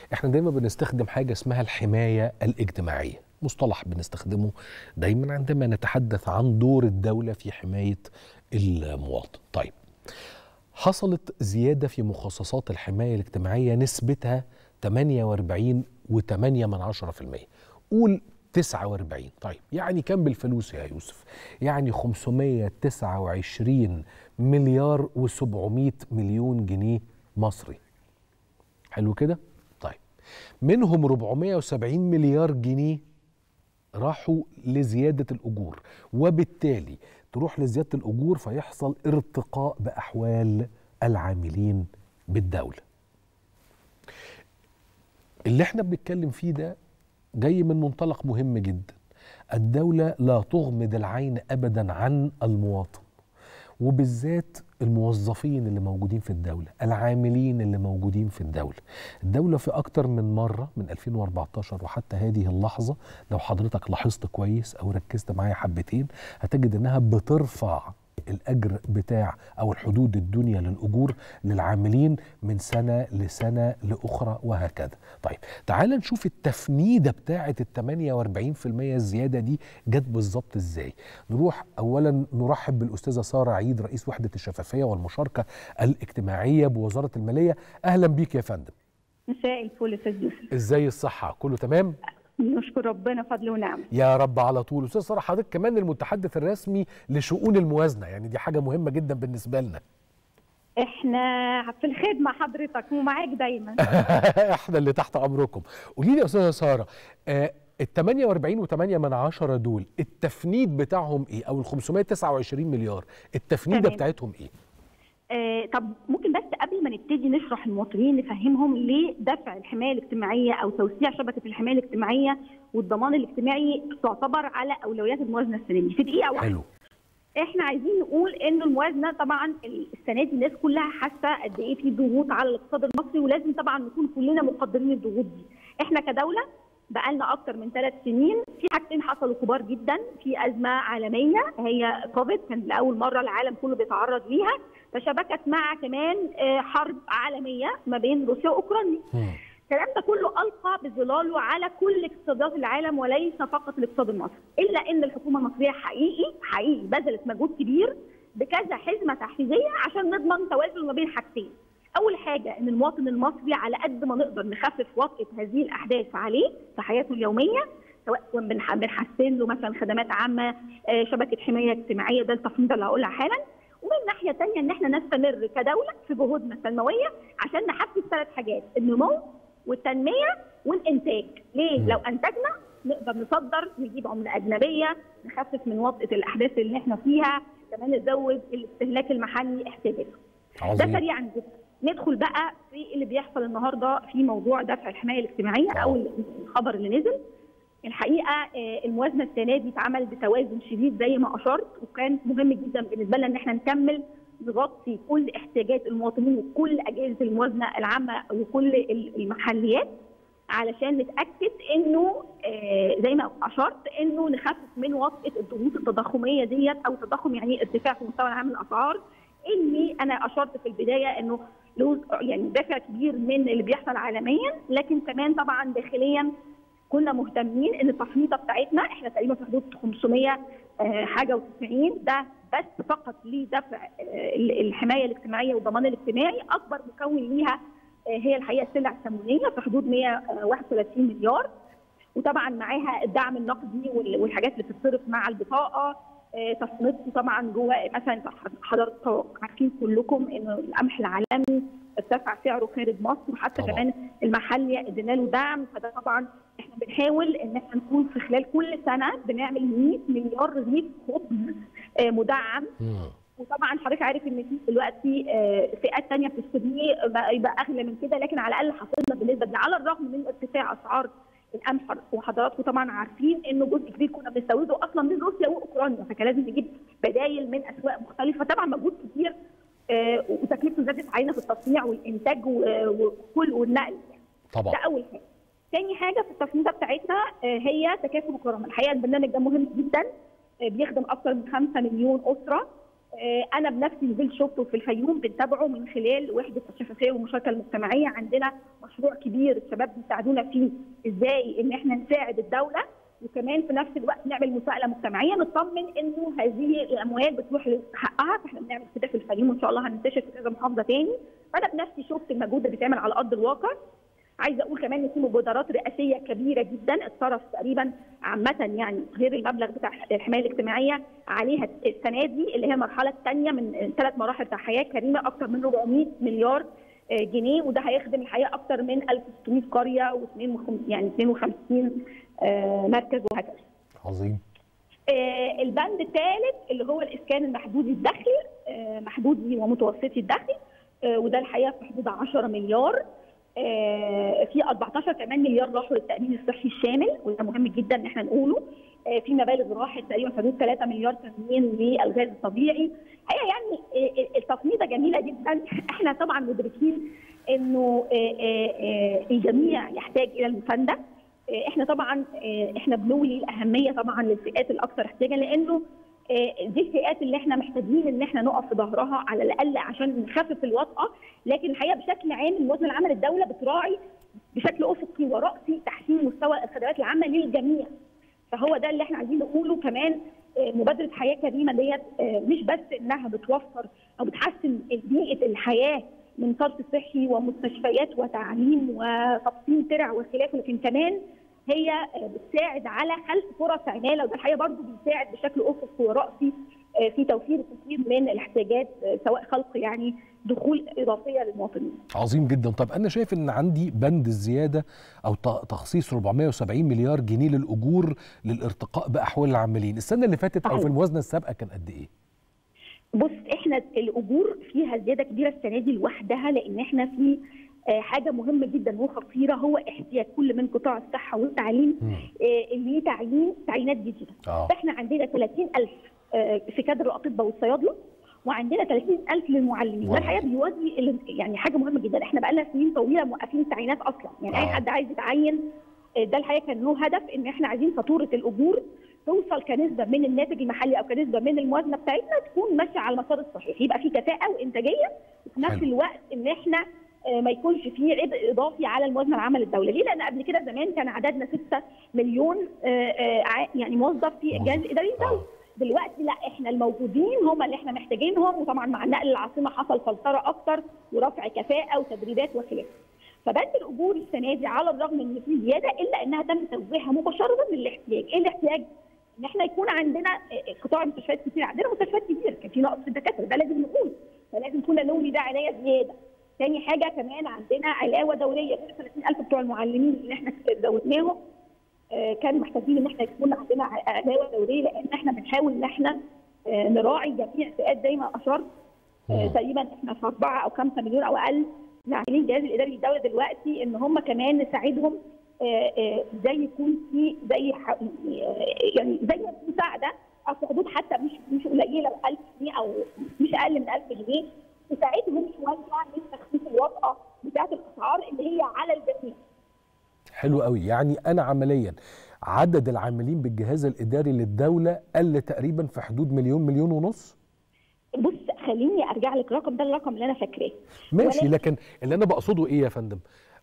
احنا دايما بنستخدم حاجه اسمها الحمايه الاجتماعيه مصطلح بنستخدمه دايما عندما نتحدث عن دور الدوله في حمايه المواطن طيب حصلت زياده في مخصصات الحمايه الاجتماعيه نسبتها 48 و8 من 10% قول 49 طيب يعني كم بالفلوس يا يوسف يعني 529 مليار و700 مليون جنيه مصري حلو كده طيب منهم 470 مليار جنيه راحوا لزيادة الأجور وبالتالي تروح لزيادة الأجور فيحصل ارتقاء بأحوال العاملين بالدولة اللي احنا بنتكلم فيه ده جاي من منطلق مهم جدا الدولة لا تغمض العين أبدا عن المواطن وبالذات الموظفين اللي موجودين في الدولة العاملين اللي موجودين في الدولة الدولة في أكتر من مرة من 2014 وحتى هذه اللحظة لو حضرتك لاحظت كويس أو ركزت معايا حبتين هتجد أنها بترفع الأجر بتاع أو الحدود الدنيا للأجور للعاملين من سنة لسنة لأخرى وهكذا طيب تعال نشوف التفنيدة بتاعة ال 48% الزيادة دي جت بالظبط إزاي نروح أولا نرحب بالأستاذة سارة عيد رئيس وحدة الشفافية والمشاركة الاجتماعية بوزارة المالية أهلا بيك يا فندم مساء الفل استاذ يوسف ازاي الصحة كله تمام نشكر ربنا فضل ونعم يا رب على طول استاذ سارة حضرتك كمان المتحدث الرسمي لشؤون الموازنة يعني دي حاجة مهمة جدا بالنسبة لنا احنا في الخدمه حضرتك ومعاك دايما احنا اللي تحت امركم قولي لي يا استاذه ساره آه ال 48 و8 من عشرة دول التفنيد بتاعهم ايه او ال 529 مليار التفنيده تمام. بتاعتهم ايه آه طب ممكن بس قبل ما نبتدي نشرح المواطنين نفهمهم ليه دفع الحمايه الاجتماعيه او توسيع شبكه الحمايه الاجتماعيه والضمان الاجتماعي تعتبر على اولويات الموازنه السنه دي في دقيقه واحده حلو احنا عايزين نقول ان الموازنه طبعا السنه دي الناس كلها حاسه قد ايه في ضغوط على الاقتصاد المصري ولازم طبعا نكون كلنا مقدرين الضغوط دي. احنا كدوله بقالنا اكتر من ثلاث سنين في حاجتين حصلوا كبار جدا في ازمه عالميه هي كوفيد كان لاول مره العالم كله بيتعرض ليها فشبكت مع كمان آه، حرب عالميه ما بين روسيا واوكرانيا. مم. الكلام ده كله القى بظلاله على كل اقتصادات العالم وليس فقط الاقتصاد المصري، الا ان الحكومه المصريه حقيقي حقيقي بذلت مجهود كبير بكذا حزمه تحفيزيه عشان نضمن توازن ما بين حاجتين. اول حاجه ان المواطن المصري على قد ما نقدر نخفف وطئه هذه الاحداث عليه في حياته اليوميه سواء كن بنح- بنحسن له مثلا خدمات عامه آه، شبكه حمايه اجتماعيه ده التفنيد اللي هقولها حالا ومن ناحيه ثانيه ان احنا نستمر كدوله في جهودنا التنمويه عشان نحفز ثلاث حاجات النمو والتنميه والانتاج ليه مم. لو انتجنا نقدر نصدر نجيب عمله اجنبيه نخفف من وطئه الاحداث اللي احنا فيها كمان نزود الاستهلاك المحلي احتياجاته ده عظيم سريعا جدا ندخل بقى في اللي بيحصل النهارده في موضوع دفع الحمايه الاجتماعيه او الخبر اللي نزل الحقيقه آه، الموازنه السنه دي اتعمل بتوازن شديد زي ما اشرت وكان مهم جدا بالنسبه لنا ان احنا نكمل نغطي كل احتياجات المواطنين وكل اجهزه الموازنه العامه وكل ال- المحليات علشان نتاكد انه آه، زي ما اشرت انه نخفف من وطئه الضغوط التضخميه ديت او التضخم يعني ارتفاع في مستوى العام الاسعار اللي انا اشرت في البدايه انه له يعني دافع كبير من اللي بيحصل عالميا لكن كمان طبعا داخليا كنا مهتمين ان التفنيطه بتاعتنا احنا تقريبا في حدود 500 آه، حاجه و90 ده بس فقط لدفع آه، الحمايه الاجتماعيه والضمان الاجتماعي اكبر مكون ليها آه، هي الحقيقه السلع التموينيه في حدود 131 مليار وطبعا معاها الدعم النقدي وال- والحاجات اللي بتتصرف مع البطاقه آه، تصنيفه طبعا جوه مثلا حضراتكم عارفين كلكم انه القمح العالمي ارتفع سعره خارج مصر وحتى طبعاً. كمان المحلي ادينا له دعم فده طبعا احنا بنحاول ان احنا نكون في خلال كل سنه بنعمل 100 مليار رغيف خبز آه، مدعم مم. وطبعا حضرتك عارف ان في دلوقتي آه، فئات تانية بتشتريه بقى يبقى اغلى من كده لكن على الاقل حافظنا بالنسبه دي على الرغم من ارتفاع اسعار القمح وحضراتكم طبعا عارفين انه جزء كبير كنا بنستورده اصلا من روسيا واوكرانيا فكان لازم نجيب بدايل من اسواق مختلفه طبعا مجهود كتير آه، وتكلفته زادت علينا في التصنيع والانتاج و- وكل والنقل يعني. طبعا ده اول حاجه تاني حاجه في التفنيده بتاعتنا آه، هي تكافل وكرامه الحقيقه البرنامج ده مهم جدا آه، بيخدم اكثر من 5 مليون اسره آه، انا بنفسي نزلت شفته في الفيوم بنتابعه من خلال وحده الشفافيه والمشاركه المجتمعيه عندنا مشروع كبير الشباب بيساعدونا فيه ازاي ان احنا نساعد الدوله وكمان في نفس الوقت نعمل مساءله مجتمعيه نطمن انه هذه الاموال بتروح لحقها فاحنا بنعمل كده في الفيوم وان شاء الله هننتشر في كذا محافظه تاني فانا بنفسي شفت المجهود اللي بيتعمل على ارض الواقع عايزه اقول كمان ان في مبادرات رئاسيه كبيره جدا اتصرف تقريبا عامه يعني غير المبلغ بتاع الحمايه الاجتماعيه عليها السنه دي اللي هي المرحله الثانيه من ثلاث مراحل بتاع حياه كريمه اكثر من 400 مليار آه، جنيه وده هيخدم الحقيقه اكثر من 1600 قريه و يعني 52 آه، مركز وهكذا. عظيم آه، البند الثالث اللي هو الاسكان المحدودي الدخل آه، محدودي ومتوسطي الدخل آه، وده الحقيقه في حدود 10 مليار آه، في 14 كمان مليار راحوا للتامين الصحي الشامل وده مهم جدا ان احنا نقوله آه، في مبالغ راحت تقريبا في حدود 3 مليار تامين للغاز الطبيعي الحقيقه يعني آه، آه، التصنيفه جميله جدا احنا طبعا مدركين انه آه، آه، آه، الجميع يحتاج الى المسانده آه، احنا طبعا آه، احنا بنولي الاهميه طبعا للفئات الاكثر احتياجا لانه آه، دي الفئات اللي احنا محتاجين ان احنا نقف في ظهرها على الاقل عشان نخفف الوطأه لكن الحقيقه بشكل عام الموازنه العامه للدوله بتراعي بشكل افقي وراسي تحسين مستوى الخدمات العامه للجميع فهو ده اللي احنا عايزين نقوله كمان آه، مبادره حياه كريمه ديت آه، مش بس انها بتوفر او بتحسن بيئه الحياه من صرف صحي ومستشفيات وتعليم وتبطين ترع وخلافه لكن كمان هي آه، بتساعد على خلق فرص عماله وده الحقيقه برضه بيساعد بشكل افقي وراسي آه، في توفير الكثير من الاحتياجات آه، سواء خلق يعني دخول اضافيه للمواطنين. عظيم جدا طب انا شايف ان عندي بند الزياده او ت- تخصيص 470 مليار جنيه للاجور للارتقاء باحوال العاملين السنه اللي فاتت او صحيح. في الموازنه السابقه كان قد ايه بص احنا الاجور فيها زياده كبيره السنه دي لوحدها لان احنا في آه، حاجه مهمه جدا وخطيره هو احتياج كل من قطاع الصحه والتعليم مم. آه، اللي تعيين تعيينات جديده اه فاحنا عندنا 30000 آه، في كادر الاطباء والصيادله وعندنا 30000 للمعلمين واو. ده الحقيقه بيوازي ال- يعني حاجه مهمه جدا احنا بقى لنا سنين طويله موقفين التعيينات اصلا يعني اي آه. حد عايز يتعين آه، ده الحقيقه كان له هدف ان احنا عايزين فاتوره الاجور توصل كنسبه من الناتج المحلي او كنسبه من الموازنه بتاعتنا تكون ماشيه على المسار الصحيح يبقى في كفاءه وانتاجيه وفي نفس حلو. الوقت ان احنا آه، ما يكونش فيه عبء اضافي على الموازنه العامه للدوله، ليه؟ لان قبل كده زمان كان عددنا 6 مليون آه، آه، ع- يعني موظف في الجهاز موظف. الاداري للدوله. آه. دلوقتي لا احنا الموجودين هم اللي احنا محتاجينهم وطبعا مع نقل العاصمه حصل فلتره اكتر ورفع كفاءه وتدريبات وخلافه. فبند الاجور السنه دي على الرغم ان في زياده الا انها تم توزيعها مباشره للاحتياج، ايه الاحتياج؟ ان احنا يكون عندنا آه، قطاع المستشفيات كتير عندنا مستشفيات كتير كان في نقص في الدكاتره ده لازم نقول فلازم كنا نولي ده عنايه زياده. تاني حاجه كمان عندنا علاوه دوريه غير 30000 بتوع المعلمين اللي احنا زودناهم آه، كان محتاجين ان احنا يكون عندنا ع- علاوه دوريه لان احنا بنحاول ان احنا آه، نراعي جميع فئات زي ما اشرت آه، مم. تقريبا احنا في 4 او 5 مليون او اقل لاعبين الجهاز الاداري للدوله دلوقتي ان هم كمان نساعدهم آه، آه، ازاي يكون في زي ح- آه، يعني زي مساعده او في حدود حتى مش مش قليله 1000 جنيه او مش اقل من 1000 جنيه تساعدهم شويه من تخفيف الوطأه بتاعت الاسعار اللي هي على الجميع. حلو قوي يعني انا عمليا عدد العاملين بالجهاز الاداري للدوله قل تقريبا في حدود مليون مليون ونص بص خليني ارجع لك الرقم ده الرقم اللي انا فاكراه ماشي ولكن- لكن اللي انا بقصده ايه يا فندم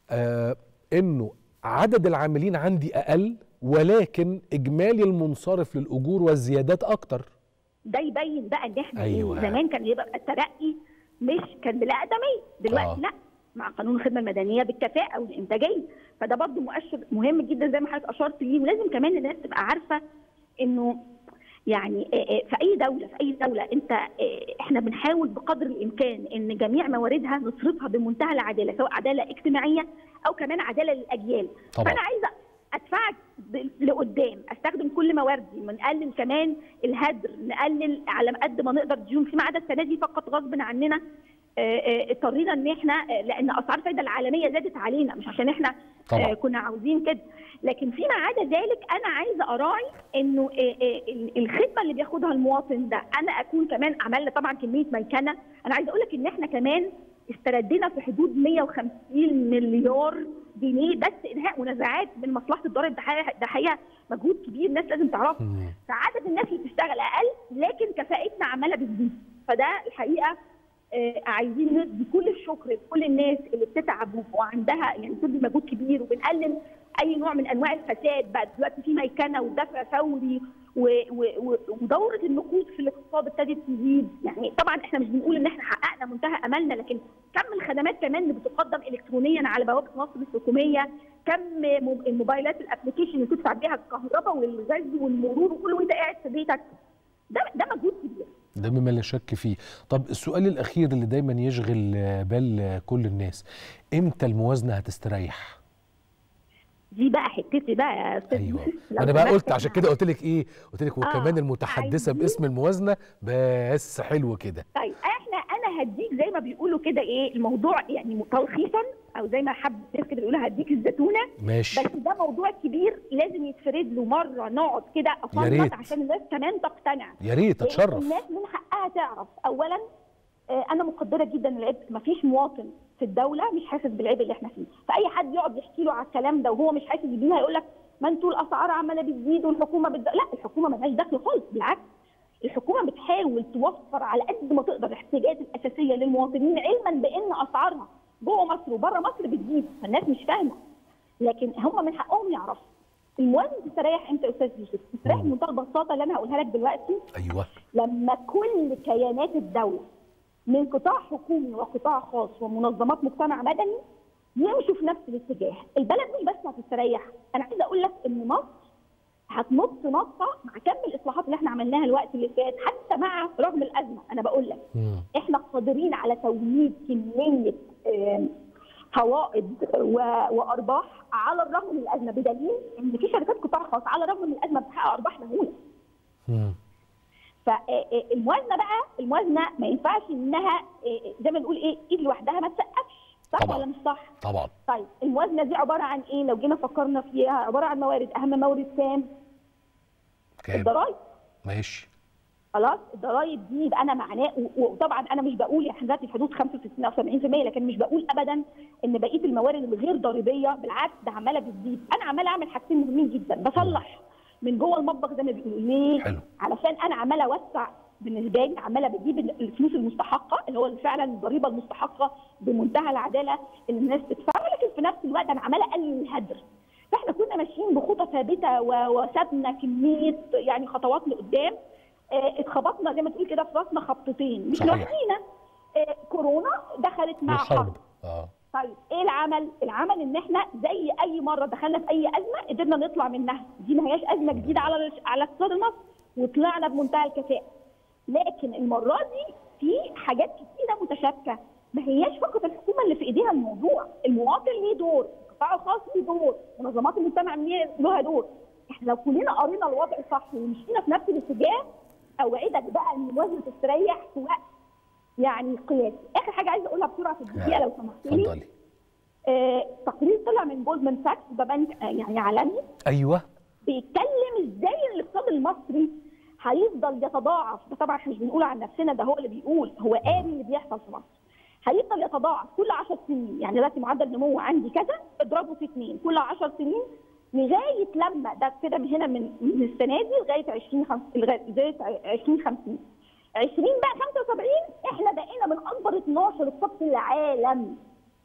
آه انه عدد العاملين عندي اقل ولكن اجمالي المنصرف للاجور والزيادات اكتر ده يبين بقى ان احنا أيوة. أيوة. زمان كان يبقى الترقي مش كان بالاقدميه دلوقتي آه. آه. لا مع قانون الخدمه المدنيه بالكفاءه والانتاجيه فده برضو مؤشر مهم جدا زي ما حضرتك اشرت ليه ولازم كمان الناس تبقى عارفه انه يعني آه، آه، في اي دوله في اي دوله انت آه، احنا بنحاول بقدر الامكان ان جميع مواردها نصرفها بمنتهى العداله سواء عداله اجتماعيه او كمان عداله للاجيال طبعا. فانا عايزه ادفعك ب- لقدام استخدم كل مواردي نقلل كمان الهدر نقلل على قد ما نقدر ديون فيما عدا السنه دي فقط غصب عننا آه، آه، اضطرينا ان احنا آه، لان اسعار الفايده العالميه زادت علينا مش عشان احنا طبعا. آه، كنا عاوزين كده لكن فيما عدا ذلك انا عايزه اراعي انه آه، آه، ال- الخدمه اللي بياخدها المواطن ده انا اكون كمان عملنا طبعا كميه ميكنه انا عايزه اقول لك ان احنا كمان استردينا في حدود 150 مليار جنيه بس انهاء منازعات من مصلحه الضرائب ده حقيقة- ده حقيقه مجهود كبير الناس لازم تعرفه مم. فعدد الناس اللي بتشتغل اقل لكن كفاءتنا عماله بتزيد فده الحقيقه آه، عايزين ندي كل الشكر لكل الناس اللي بتتعب وعندها يعني بتبذل مجهود كبير وبنقلل اي نوع من انواع الفساد بقى دلوقتي في ميكنه ودفع فوري و- و- و- ودوره النقود في الاقتصاد ابتدت تزيد يعني طبعا احنا مش بنقول ان احنا حققنا منتهى املنا لكن كم الخدمات كمان اللي بتقدم الكترونيا على بوابه مصر الحكوميه كم م- الموبايلات الابلكيشن اللي تدفع بيها الكهرباء والغاز والمرور وكله وانت قاعد في بيتك ده ده مجهود كبير ده مما لا شك فيه طب السؤال الأخير اللي دايما يشغل آه، بال آه، كل الناس إمتى الموازنة هتستريح؟ دي بقى حتتي بقى يا استاذ ايوه يوسف. لو انا بقى سمحت قلت عشان إحنا- كده قلت لك ايه قلت لك وكمان آه، المتحدثه عايزين- باسم الموازنه بس حلو كده طيب احنا انا هديك زي ما بيقولوا كده ايه الموضوع يعني تلخيصا او زي ما حب الناس كده بيقولوا هديك الزتونه ماشي بس ده موضوع كبير لازم يتفرد له مره نقعد كده يا ريت. افنط عشان الناس كمان تقتنع يا ريت لأن اتشرف الناس من حقها تعرف اولا آه، انا مقدره جدا العبء مفيش مواطن في الدوله مش حاسس بالعبء اللي احنا فيه فاي حد يقعد يحكي له على الكلام ده وهو مش حاسس بيه هيقول لك ما انتوا الاسعار عماله بتزيد والحكومه بتد... لا الحكومه ملهاش دخل خالص بالعكس الحكومه بتحاول توفر على قد ما تقدر الاحتياجات الاساسيه للمواطنين علما بان اسعارها جوه مصر وبره مصر بتزيد فالناس مش فاهمه لكن هم من حقهم يعرفوا الموازنه تستريح امتى يا استاذ يوسف؟ تستريح بمنتهى البساطه اللي انا هقولها لك دلوقتي ايوه لما كل كيانات الدولة من قطاع حكومي وقطاع خاص ومنظمات مجتمع مدني يمشوا في نفس الاتجاه، البلد مش بس هتستريح، أنا عايزة أقول لك إن مصر هتنط نطة مع كم الإصلاحات اللي إحنا عملناها الوقت اللي فات حتى مع رغم الأزمة، أنا بقول لك مم. احنا قادرين على توليد كميه آم، فوائد و- وارباح على الرغم من الازمه بدليل ان في شركات قطاع خاص على الرغم من الازمه بتحقق ارباح مهوله مم. فالموازنه بقى الموازنه ما ينفعش انها آه، زي ما نقول ايه ايد لوحدها ما تسقفش صح طبعاً. ولا مش صح؟ طبعا طيب الموازنه دي عباره عن ايه؟ لو جينا فكرنا فيها عباره عن موارد اهم مورد كام؟ كام الضرايب ماشي خلاص الضرايب دي يبقى انا معناه و- وطبعا انا مش بقول احنا دلوقتي في حدود 65 او 70% لكن مش بقول ابدا ان بقيه الموارد الغير ضريبيه بالعكس ده عماله بتزيد انا عماله اعمل حاجتين مهمين جدا بصلح من جوه المطبخ زي ما بيقولوا ليه؟ حلو. علشان انا عماله اوسع بالنسبه لي عماله بجيب الفلوس المستحقه اللي هو فعلا الضريبه المستحقه بمنتهى العداله اللي الناس تدفعها لكن في نفس الوقت انا عماله اقلل الهدر فاحنا كنا ماشيين بخطى ثابته و- وسابنا كميه يعني خطوات لقدام آه، اتخبطنا زي ما تقول كده في راسنا خبطتين مش صحيح. لوحدينا آه، كورونا دخلت مع حرب والحرب اه طيب ايه العمل؟ العمل ان احنا زي اي مره دخلنا في اي ازمه قدرنا نطلع منها، دي ما هياش ازمه جديده على على اقتصاد مصر وطلعنا بمنتهى الكفاءه. لكن المره دي في حاجات كتيره متشابكه، ما هياش فقط الحكومه اللي في ايديها الموضوع، المواطن ليه دور، القطاع الخاص ليه دور، منظمات المجتمع ليه- لها دور. احنا لو كلنا قرينا الوضع صح ومشينا في نفس الاتجاه اوعدك بقى ان الموازنه تستريح في وقت يعني قياسي. اخر حاجه عايزه اقولها بسرعه في الدقيقه لو سمحت لي. اتفضلي آه، تقرير طلع من جولدمان ساكس ده بنك آه، يعني عالمي ايوه بيتكلم ازاي الاقتصاد المصري هيفضل يتضاعف ده طبعا احنا مش بنقول عن نفسنا ده هو اللي بيقول هو قاري اللي بيحصل في مصر هيفضل يتضاعف كل 10 سنين يعني دلوقتي معدل النمو عندي كذا اضربه في اثنين كل 10 سنين لغايه لما ده كده من هنا من من السنه دي لغايه 20 خمس لغايه 2050 20 بقى 75 احنا بقينا من اكبر 12 اقتصاد في العالم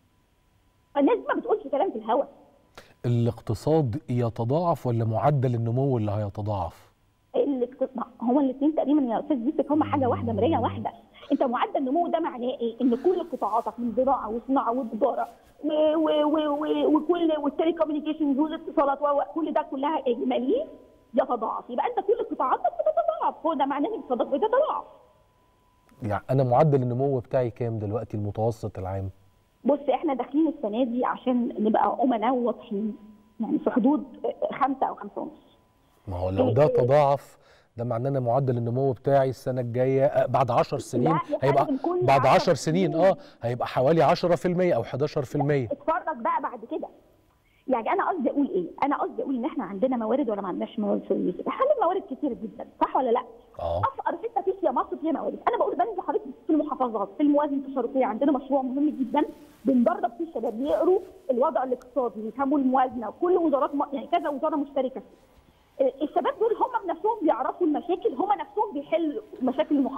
الناس ما بتقولش كلام في الهواء الاقتصاد يتضاعف ولا معدل النمو اللي هيتضاعف الاقتصاد هما الاثنين تقريبا يا استاذ يوسف هما حاجه واحده مرايه واحده انت معدل النمو ده معناه ايه؟ ان كل قطاعاتك من زراعه وصناعه وتجاره و- و- و- و- وكل والتلي كوميونيكيشنز والاتصالات وكل ده كلها اجمالي يتضاعف يبقى انت كل قطاعاتك بتتضاعف هو ده معناه ان اقتصادك بتتضاعف يعني انا معدل النمو بتاعي كام دلوقتي المتوسط العام بص احنا داخلين السنه دي عشان نبقى امناء وواضحين يعني في حدود خمسه او خمسه ونص ما هو لو ده تضاعف ده معناه ان معدل النمو بتاعي السنه الجايه آه، بعد 10 سنين يا هيبقى فندم، كل بعد 10 10 سنين سنين. اه هيبقى حوالي 10% او 11% اتفرج بقى بعد كده يعني انا قصدي اقول ايه؟ انا قصدي اقول ان احنا عندنا موارد ولا ما عندناش موارد في الميزه؟ احنا عندنا موارد كتير جدا صح ولا لا؟ اه افقر حته فيش يا مصر فيها موارد، انا بقول بنزل حضرتك في المحافظات في الموازنه التشاركيه عندنا مشروع مهم جدا بندرب فيه الشباب يقروا الوضع الاقتصادي ويفهموا الموازنه وكل وزارات م... يعني كذا وزاره مشتركه فيه. الشباب دول هم بنفسهم بيعرفوا المشاكل هم نفسهم بيحلوا مشاكل المحافظه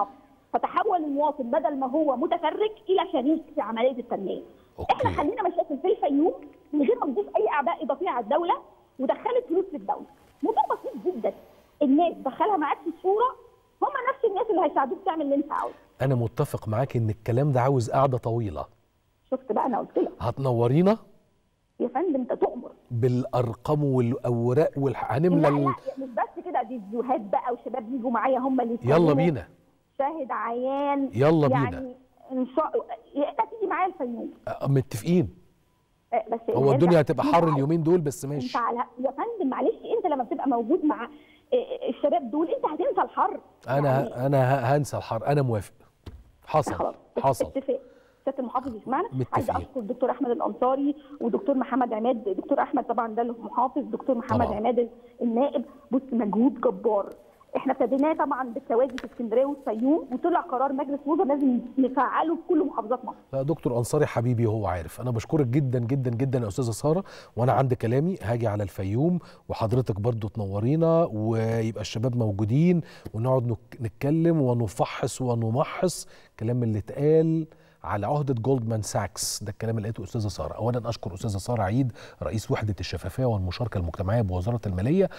فتحول المواطن بدل ما هو متفرج الى شريك في عمليه التنميه. أوكي. احنا خلينا مشاكل في الفيوم من غير ما نضيف اي اعباء اضافيه على الدوله ودخلت فلوس للدوله. موضوع بسيط جدا الناس دخلها معاك في الصوره هم نفس الناس اللي هيساعدوك تعمل اللي انت عاوزه. انا متفق معاك ان الكلام ده عاوز قعده طويله شفت بقى انا قلت لك هتنورينا يا فندم انت تؤمر. بالارقام والاوراق والح... لا هنملى لا ال... مش بس كده دي فيديوهات بقى وشباب يجوا معايا هم اللي يلا يتكلموا. بينا شاهد عيان يلا بينا. يعني ان شاء يا اما تيجي معايا الفيوم أه، متفقين آه، بس هو نرجع- الدنيا هتبقى حر نرجع- اليومين دول بس انت ماشي على يا فندم معلش انت لما بتبقى موجود مع آه، الشباب دول انت هتنسى الحر انا يعني ه- انا ه- هنسى الحر انا موافق حصل خلاص حصل اتفاق سياده المحافظ يسمعنا متفقين. عايزه اشكر الدكتور احمد الانصاري ودكتور محمد عماد دكتور احمد طبعا ده المحافظ دكتور محمد طبعا. عماد النائب بص مجهود جبار احنا ابتديناه طبعا بالتوازي في اسكندريه والفيوم وطلع قرار مجلس وزراء لازم نفعله في كل محافظات مصر لا دكتور انصاري حبيبي هو عارف انا بشكرك جدا جدا جدا يا استاذه ساره وانا عندي كلامي هاجي على الفيوم وحضرتك برضو تنورينا ويبقى الشباب موجودين ونقعد نك- نتكلم ونفحص ونمحص الكلام اللي اتقال على عهدة جولدمان ساكس ده الكلام اللي لقيته أستاذة سارة أولا أشكر أستاذة سارة عيد رئيس وحدة الشفافية والمشاركة المجتمعية بوزارة المالية